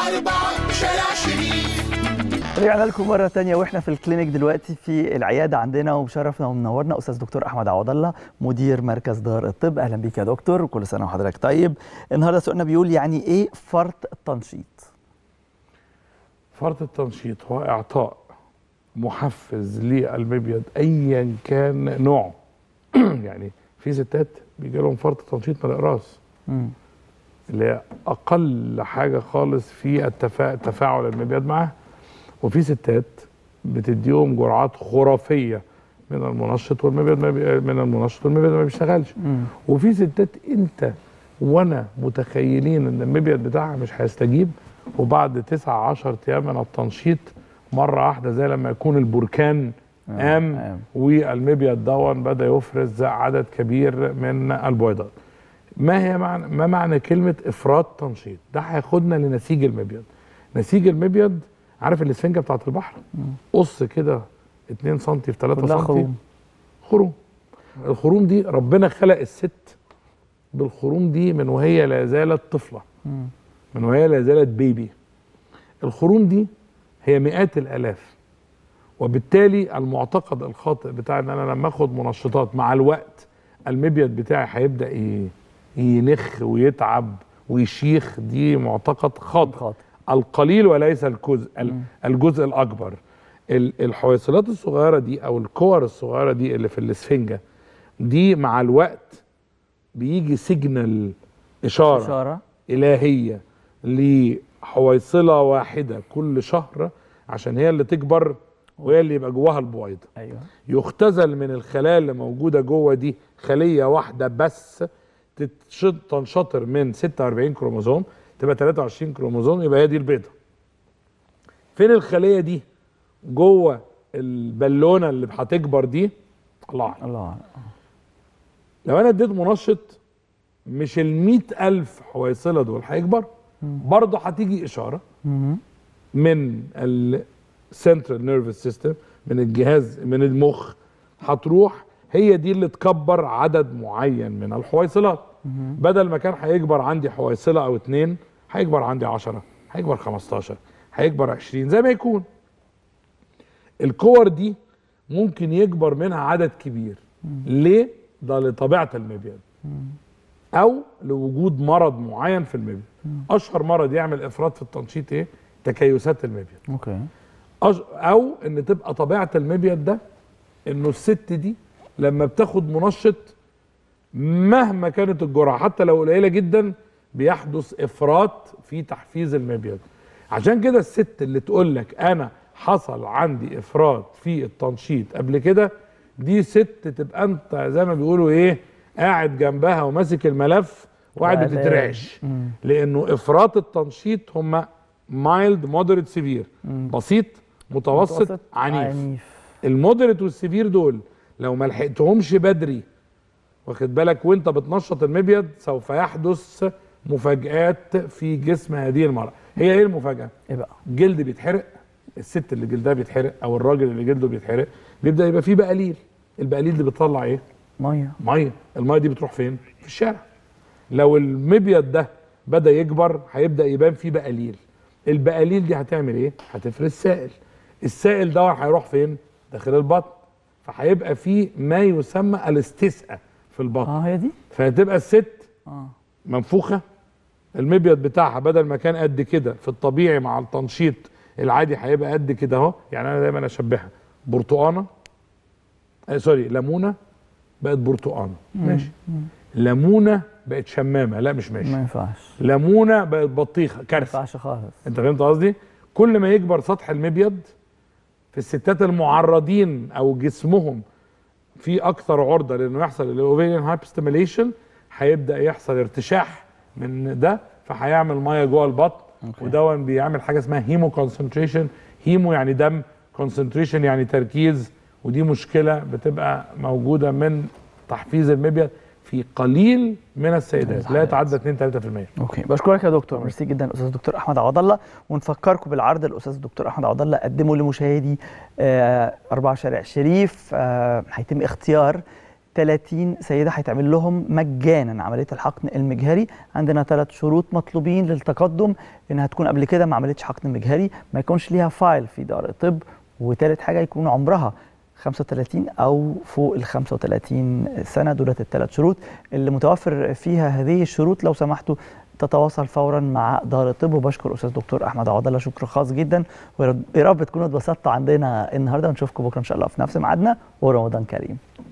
أربعة شارع شريف رجعنا لكم مرة تانية واحنا في الكلينيك دلوقتي في العيادة عندنا ومشرفنا ومنورنا أستاذ دكتور أحمد عوض الله مدير مركز دار الطب أهلا بيك يا دكتور وكل سنة وحضرتك طيب النهاردة سؤالنا بيقول يعني إيه فرط التنشيط؟ فرط التنشيط هو إعطاء محفز للمبيض أيا كان نوعه يعني في ستات بيجي لهم فرط تنشيط من الإقراص مم. اللي هي أقل حاجة خالص في التفا... تفاعل المبيض معاها وفي ستات بتديهم جرعات خرافية من المنشط والمبيض ما بي... من المنشط والمبيض ما بيشتغلش مم. وفي ستات انت وانا متخيلين ان المبيض بتاعها مش هيستجيب وبعد 9 10 ايام من التنشيط مره واحده زي لما يكون البركان قام قام. والمبيض دون بدا يفرز عدد كبير من البويضات ما هي معنى ما معنى كلمه افراط تنشيط ده هياخدنا لنسيج المبيض نسيج المبيض عارف الاسفنجه بتاعت البحر قص كده 2 سم في 3 كلها سم خروم. خروم الخروم دي ربنا خلق الست بالخروم دي من وهي لا زالت طفله مم. من وهي لا زالت بيبي الخروم دي هي مئات الالاف وبالتالي المعتقد الخاطئ بتاع ان انا لما اخد منشطات مع الوقت المبيض بتاعي هيبدا ي- ينخ ويتعب ويشيخ دي معتقد خاطئ خاطئ. القليل وليس الجزء ال- الجزء الاكبر ال- الحويصلات الصغيره دي او الكور الصغيره دي اللي في الاسفنجه دي مع الوقت بيجي سيجنال اشاره, إشارة إلهية لحويصلة واحدة كل شهر عشان هي اللي تكبر وهي اللي يبقى جواها البويضة أيوه يختزل من الخلايا اللي موجودة جوه دي خلية واحدة بس تتشط تنشطر من 46 كروموزوم تبقى 23 كروموزوم يبقى هي دي البيضة فين الخلية دي جوه البالونة اللي هتكبر دي الله أعلم الله أعلم. لو انا اديت منشط مش ال ألف حويصلة دول هيكبر برضه هتيجي إشارة مم. من السنترال نيرفس سيستم من الجهاز من المخ هتروح هي دي اللي تكبر عدد معين من الحويصلات بدل ما كان هيكبر عندي حويصلة أو اتنين هيكبر عندي عشرة هيكبر 15 هيكبر 20 زي ما يكون الكور دي ممكن يكبر منها عدد كبير ليه؟ ده لطبيعة المبيض او لوجود مرض معين في المبيض اشهر مرض يعمل افراط في التنشيط ايه تكيسات المبيض أوكي أش... او ان تبقى طبيعه المبيض ده انه الست دي لما بتاخد منشط مهما كانت الجرعه حتى لو قليله جدا بيحدث افراط في تحفيز المبيض عشان كده الست اللي تقول لك انا حصل عندي افراط في التنشيط قبل كده دي ست تبقى انت زي ما بيقولوا ايه قاعد جنبها وماسك الملف وقاعد وقاعد- بتترعش مم. لانه افراط التنشيط هم مايلد مودريت سيفير بسيط متوسط, عنيف, عنيف المودريت والسيفير دول لو ما لحقتهمش بدري واخد بالك وانت بتنشط المبيض سوف يحدث مفاجآت في جسم هذه المرأة هي ايه المفاجأة؟ إيه بقى؟ جلد بيتحرق الست اللي جلدها بيتحرق او الراجل اللي جلده بيتحرق بيبدأ يبقى فيه بقليل البقليل دي بتطلع ايه؟ مية ميه الميه دي بتروح فين في الشارع لو المبيض ده بدا يكبر هيبدا يبان فيه بقاليل البقاليل دي هتعمل ايه هتفرز سائل السائل ده هيروح فين داخل البطن فهيبقى فيه ما يسمى الاستسقاء في البطن اه هي دي؟ فهتبقى الست اه منفوخه المبيض بتاعها بدل ما كان قد كده في الطبيعي مع التنشيط العادي هيبقى قد كده اهو يعني انا دايما اشبهها برتقانه آه سوري ليمونه بقت برتقانه ماشي ليمونه بقت شمامه لا مش ماشي ما ينفعش ليمونه بقت بطيخه ما كارثه ينفعش خالص انت فهمت قصدي كل ما يكبر سطح المبيض في الستات المعرضين او جسمهم في اكثر عرضه لانه يحصل الاوفيريان هايبستيميليشن هيبدا يحصل ارتشاح من ده فهيعمل ميه جوه البطن أوكي. ودون بيعمل حاجه اسمها هيمو كونسنتريشن هيمو يعني دم كونسنتريشن يعني تركيز ودي مشكله بتبقى موجوده من تحفيز المبيض في قليل من السيدات لا يتعدى 2 3% اوكي بشكرك يا دكتور ميرسي جدا استاذ الدكتور احمد عوض الله ونفكركم بالعرض الاستاذ الدكتور احمد عوض الله قدمه لمشاهدي آه، أربعة شارع الشريف آه، هيتم اختيار 30 سيدة هيتعمل لهم مجانا عملية الحقن المجهري عندنا ثلاث شروط مطلوبين للتقدم انها تكون قبل كده ما عملتش حقن مجهري ما يكونش ليها فايل في دار الطب وثالث حاجة يكون عمرها 35 او فوق ال 35 سنه دولت الثلاث شروط اللي متوفر فيها هذه الشروط لو سمحتوا تتواصل فورا مع دار الطب وبشكر استاذ دكتور احمد عوض الله شكر خاص جدا ويا رب تكونوا اتبسطتوا عندنا النهارده ونشوفكم بكره ان شاء الله في نفس ميعادنا ورمضان كريم